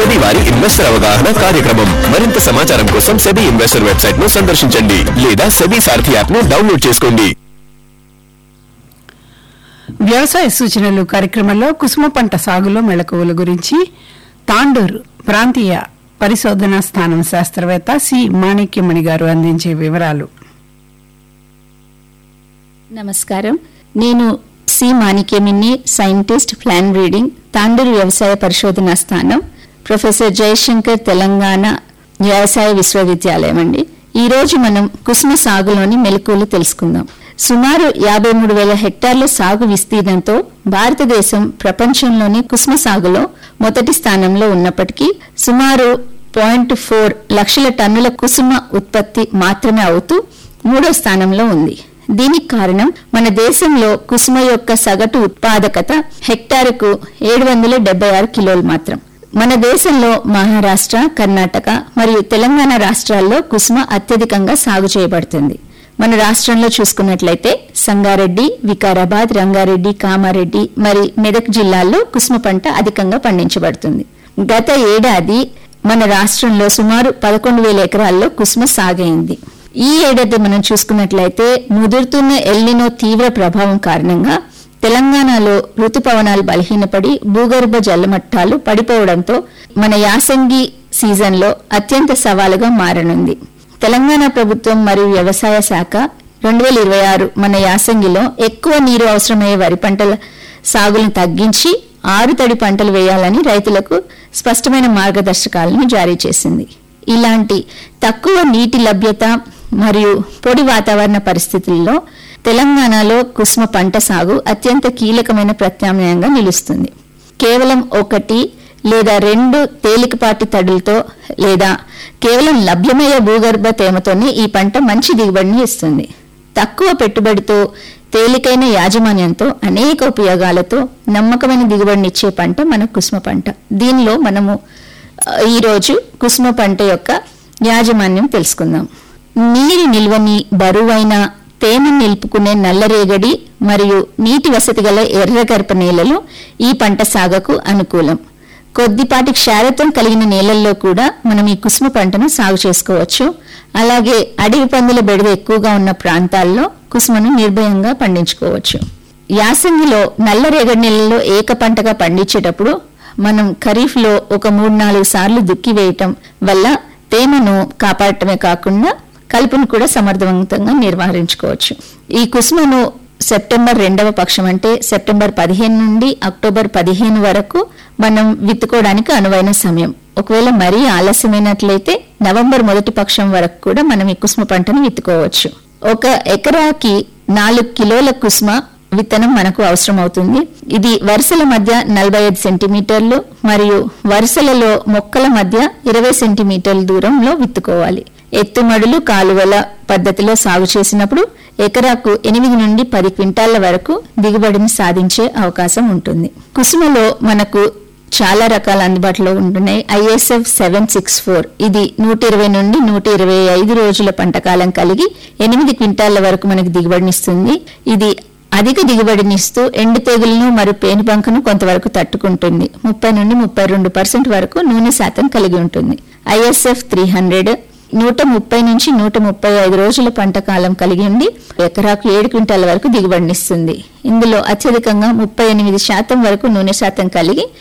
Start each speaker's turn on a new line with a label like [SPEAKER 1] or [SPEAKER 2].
[SPEAKER 1] SEBI వారి investor అవగాహన కార్యక్రమం మరింత సమాచారం కోసం సెబీ ఇన్వెస్టర్ వెబ్సైట్ ను సందర్శించండి లేదా సెబీ సారథి యాప్ ను డౌన్లోడ్ చేసుకోండి
[SPEAKER 2] వ్యవసాయ సూచనలు కార్యక్రమంలో కుసుమ పంట సాగులో మెళకువల గురించి తాండూరు ప్రాంతీయ పరిశోధనా స్థానం శాస్త్రవేత్త సి మాణిక్యమణి గారు అందించే వివరాలు
[SPEAKER 3] నమస్కారం నేను C Manikyaminni scientist plant breeding Tandur వ్యవసాయ పరిశోధనా స్థానం ప్రొఫెసర్ జయశంకర్ తెలంగాణ వ్యవసాయ విశ్వవిద్యాలయం అండి ఈ రోజు మనం కుసుమ సాగులోని మెలకువలు తెలుసుకుందాం సుమారు యాభై మూడు వేల హెక్టార్ల సాగు విస్తీర్ణంతో భారతదేశం ప్రపంచంలోని కుసుమ సాగులో మొదటి స్థానంలో ఉన్నప్పటికీ సుమారు పాయింట్ ఫోర్ లక్షల టన్నుల కుసుమ ఉత్పత్తి మాత్రమే అవుతూ మూడో స్థానంలో ఉంది దీనికి కారణం మన దేశంలో కుసుమ యొక్క సగటు ఉత్పాదకత హెక్టారుకు ఏడు వందల డెబ్బై ఆరు కిలోలు మాత్రం మన దేశంలో మహారాష్ట్ర కర్ణాటక మరియు తెలంగాణ రాష్ట్రాల్లో కుసుమ అత్యధికంగా సాగు చేయబడుతుంది మన రాష్ట్రంలో చూసుకున్నట్లయితే సంగారెడ్డి వికారాబాద్ రంగారెడ్డి కామారెడ్డి మరి మెదక్ జిల్లాల్లో కుసుమ పంట అధికంగా పండించబడుతుంది గత ఏడాది మన రాష్ట్రంలో సుమారు పదకొండు వేల ఎకరాల్లో కుసుమ సాగైంది ఈ ఏడాది మనం చూసుకున్నట్లయితే ముదురుతున్న ఎల్నినో తీవ్ర ప్రభావం కారణంగా తెలంగాణలో ఋతుపవనాలు బలహీనపడి భూగర్భ జలమట్టాలు పడిపోవడంతో మన యాసంగి సీజన్లో అత్యంత సవాలుగా మారనుంది తెలంగాణ ప్రభుత్వం మరియు వ్యవసాయ శాఖ రెండు వేల ఇరవై ఆరు మన యాసంగిలో ఎక్కువ నీరు అవసరమయ్యే వరి పంటల సాగులను తగ్గించి ఆరు తడి పంటలు వేయాలని రైతులకు స్పష్టమైన మార్గదర్శకాలను జారీ చేసింది ఇలాంటి తక్కువ నీటి లభ్యత మరియు పొడి వాతావరణ పరిస్థితుల్లో తెలంగాణలో కుసుమ పంట సాగు అత్యంత కీలకమైన ప్రత్యామ్నాయంగా నిలుస్తుంది కేవలం ఒకటి లేదా రెండు తేలికపాటి తడులతో లేదా కేవలం లభ్యమయ్యే భూగర్భ తేమతోనే ఈ పంట మంచి దిగుబడిని ఇస్తుంది తక్కువ పెట్టుబడితో తేలికైన యాజమాన్యంతో అనేక ఉపయోగాలతో నమ్మకమైన దిగుబడినిచ్చే పంట మన కుసుమ పంట దీనిలో మనము ఆ, ఈరోజు కుసుమ పంట యొక్క యాజమాన్యం తెలుసుకుందాం నీటి నిల్వని బరువైన తేమను నిలుపుకునే నల్లరేగడి మరియు నీటి వసతి గల ఎర్రగర్భ నేలలు ఈ పంట సాగుకు అనుకూలం కొద్దిపాటి క్షారత్వం కలిగిన నేలల్లో కూడా మనం ఈ కుసుమ పంటను సాగు చేసుకోవచ్చు అలాగే అడవి పందుల బెడద ఎక్కువగా ఉన్న ప్రాంతాల్లో కుసుమను నిర్భయంగా పండించుకోవచ్చు యాసంగిలో నల్లరేగడి నెలల్లో ఏక పంటగా పండించేటప్పుడు మనం ఖరీఫ్ లో ఒక మూడు నాలుగు సార్లు దుక్కి వేయటం వల్ల తేమను కాపాడటమే కాకుండా కలుపును కూడా సమర్థవంతంగా నిర్వహించుకోవచ్చు ఈ కుసుమను సెప్టెంబర్ రెండవ పక్షం అంటే సెప్టెంబర్ పదిహేను నుండి అక్టోబర్ పదిహేను వరకు మనం విత్తుకోవడానికి అనువైన సమయం ఒకవేళ మరీ ఆలస్యమైనట్లయితే నవంబర్ మొదటి పక్షం వరకు కూడా మనం ఈ కుసుమ పంటను విత్తుకోవచ్చు ఒక ఎకరాకి నాలుగు కిలోల కుసుమ విత్తనం మనకు అవసరం అవుతుంది ఇది వరుసల మధ్య నలభై ఐదు సెంటీమీటర్లు మరియు వరుసలలో మొక్కల మధ్య ఇరవై సెంటీమీటర్ల దూరంలో విత్తుకోవాలి ఎత్తుమడులు కాలువల పద్ధతిలో సాగు చేసినప్పుడు ఎకరాకు ఎనిమిది నుండి పది క్వింటాళ్ల వరకు దిగుబడిని సాధించే అవకాశం ఉంటుంది కుసుమలో మనకు చాలా రకాల అందుబాటులో ఉంటున్నాయి ఐఎస్ఎఫ్ సెవెన్ సిక్స్ ఫోర్ ఇది నూట ఇరవై నుండి నూట ఇరవై ఐదు రోజుల పంటకాలం కలిగి ఎనిమిది క్వింటాళ్ల వరకు మనకి దిగుబడినిస్తుంది ఇది అధిక దిగుబడినిస్తూ ఎండు తెగులను మరియు పేనుబంకను కొంతవరకు తట్టుకుంటుంది ముప్పై నుండి ముప్పై రెండు పర్సెంట్ వరకు నూనె శాతం కలిగి ఉంటుంది ఐఎస్ఎఫ్ త్రీ హండ్రెడ్ నూట ముప్పై నుంచి నూట ముప్పై ఐదు రోజుల పంట కాలం కలిగి ఉండి ఎకరాకు ఏడు క్వింటాల వరకు దిగుబడినిస్తుంది ఇందులో అత్యధికంగా ముప్పై ఎనిమిది శాతం వరకు నూనె శాతం కలిగి